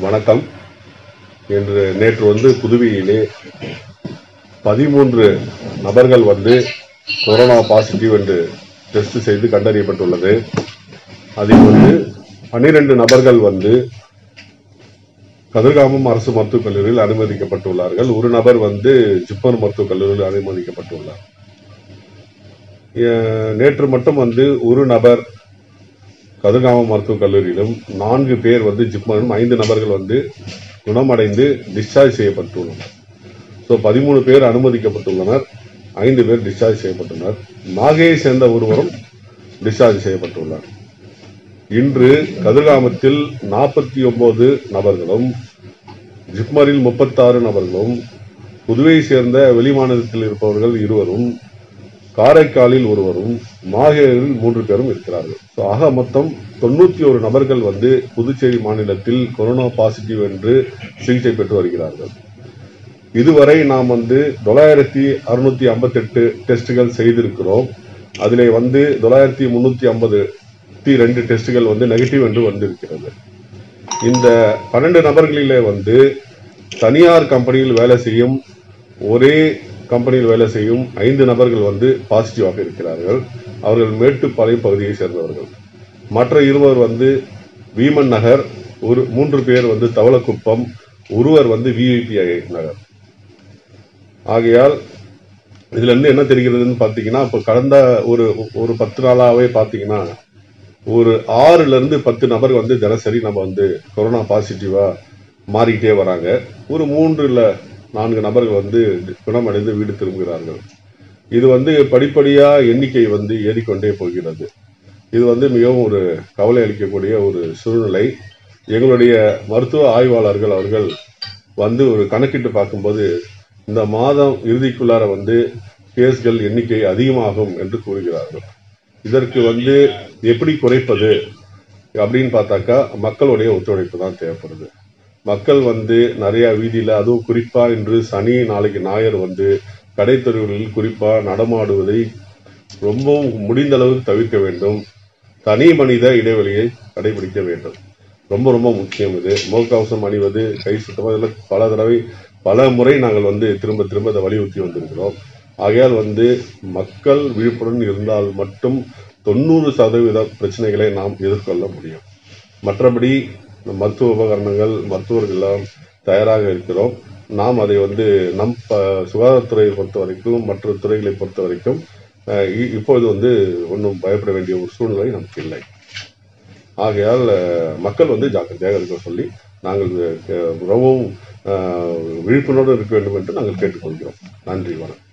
வணக்கம் என்று நேற்று வந்து புதுவையிலே பதிமூன்று நபர்கள் வந்து கொரோனா பாசிட்டிவ் என்று டெஸ்ட் செய்து கண்டறியப்பட்டுள்ளது அதில் வந்து பன்னிரண்டு நபர்கள் வந்து கதிர்காமம் அரசு மருத்துவக் கல்லூரியில் அனுமதிக்கப்பட்டுள்ளார்கள் ஒரு நபர் வந்து ஜிப்மர் மருத்துவக் கல்லூரியில் அனுமதிக்கப்பட்டுள்ளார் எ- நேற்று மட்டும் வந்து ஒரு நபர் கதிர்காமம் மருத்துவக் கல்லூரியிலும் நான்கு பேர் வந்து ஜிப்மரும் ஐந்து நபர்கள் வந்து குணமடைந்து டிஸ்சார்ஜ் செய்யப்பட்டுள்ளனர் ஸோ பதிமூணு பேர் அனுமதிக்கப்பட்டுள்ளனர் ஐந்து பேர் டிஸ்சார்ஜ் செய்யப்பட்டுள்ளனர் மாகையை சேர்ந்த ஒருவரும் டிஸ்சார்ஜ் செய்யப்பட்டுள்ளார் இன்று கதிர்காமத்தில் நாற்பத்தி ஒன்பது நபர்களும் ஜிப்மரில் முப்பத்தாறு நபர்களும் புதுவை சேர்ந்த வெளிமாநிலத்தில் இருப்பவர்கள் இருவரும் காரைக்காலில் ஒருவரும் மாஹேரில் மூன்று பேரும் இருக்கிறார்கள் ஸோ ஆக மொத்தம் தொண்ணூத்தி ஒரு நபர்கள் வந்து புதுச்சேரி மாநிலத்தில் கொரோனா பாசிட்டிவ் என்று சிகிச்சை பெற்று வருகிறார்கள் இதுவரை நாம் வந்து தொள்ளாயிரத்தி அறுநூத்தி ஐம்பத்தெட்டு டெஸ்ட்டுகள் செய்திருக்கிறோம் அதிலே வந்து தொள்ளாயிரத்தி முன்னூத்தி ஐம்பது ரெண்டு டெஸ்ட்டுகள் வந்து நெகட்டிவ் என்று வந்திருக்கிறது இந்த பன்னெண்டு நபர்களிலே வந்து தனியார் கம்பெனியில் வேலை செய்யும் ஒரே கம்பெனியில் வேலை செய்யும் ஐந்து நபர்கள் வந்து பாசிட்டிவாக இருக்கிறார்கள் அவர்கள் மேட்டுப்பாளையம் பகுதியை சேர்ந்தவர்கள் மற்ற இருவர் வந்து வீமன் நகர் ஒரு மூன்று பேர் வந்து தவளக்குப்பம் ஒருவர் வந்து விஐபி நகர் ஆகையால் இதுல இருந்து என்ன தெரிகிறதுன்னு பாத்தீங்கன்னா இப்ப கடந்த ஒரு ஒரு பத்து நாளாவே பாத்தீங்கன்னா ஒரு ஆறுல இருந்து பத்து நபர் வந்து தினசரி நம்ம வந்து கொரோனா பாசிட்டிவா மாறிக்கிட்டே வராங்க ஒரு மூன்று இல்ல நான்கு நபர்கள் வந்து குணமடைந்து வீடு திரும்புகிறார்கள் இது வந்து படிப்படியா எண்ணிக்கை வந்து ஏறிக்கொண்டே போகிறது இது வந்து மிகவும் ஒரு கவலை அளிக்கக்கூடிய ஒரு சூழ்நிலை எங்களுடைய மருத்துவ ஆய்வாளர்கள் அவர்கள் வந்து ஒரு கணக்கிட்டு பார்க்கும்போது இந்த மாதம் இறுதிக்குள்ளார வந்து கேஸ்கள் எண்ணிக்கை அதிகமாகும் என்று கூறுகிறார்கள் இதற்கு வந்து எப்படி குறைப்பது அப்படின்னு பார்த்தாக்கா மக்களுடைய ஒத்துழைப்பு தான் தேவைப்படுது மக்கள் வந்து நிறைய வீதியில அதுவும் குறிப்பா இன்று சனி நாளைக்கு ஞாயிறு வந்து கடைத்தெருவுகளில் குறிப்பா நடமாடுவதை ரொம்பவும் முடிந்த அளவுக்கு தவிர்க்க வேண்டும் தனி மனித இடைவெளியை கடைபிடிக்க வேண்டும் ரொம்ப ரொம்ப முக்கியம் இது முகக்கவசம் அணிவது கை சுத்தமாக இதெல்லாம் பல தடவை பல முறை நாங்கள் வந்து திரும்ப திரும்ப இதை வலியுறுத்தி வந்திருக்கிறோம் ஆகையால் வந்து மக்கள் விழிப்புடன் இருந்தால் மட்டும் தொண்ணூறு சதவீத பிரச்சனைகளை நாம் எதிர்கொள்ள முடியும் மற்றபடி மருத்துவ உபகரணங்கள் மருத்துவர்கள் எல்லாம் தயாராக இருக்கிறோம் நாம் அதை வந்து நம் ப- சுகாதாரத்துறையை பொறுத்த வரைக்கும் மற்ற துறைகளை பொறுத்த வரைக்கும் அஹ், இ- இப்பொழுது வந்து ஒன்றும் பயப்பட வேண்டிய ஒரு சூழ்நிலை நமக்கு இல்லை ஆகையால் அஹ், மக்கள் வந்து ஜாக்கிரதையாக இருக்க சொல்லி நாங்கள் அஹ், ரொம்பவும் அஹ், விழிப்புணர்வு இருக்க வேண்டும் என்று நாங்கள் கேட்டுக்கொள்கிறோம் நன்றி வணக்கம்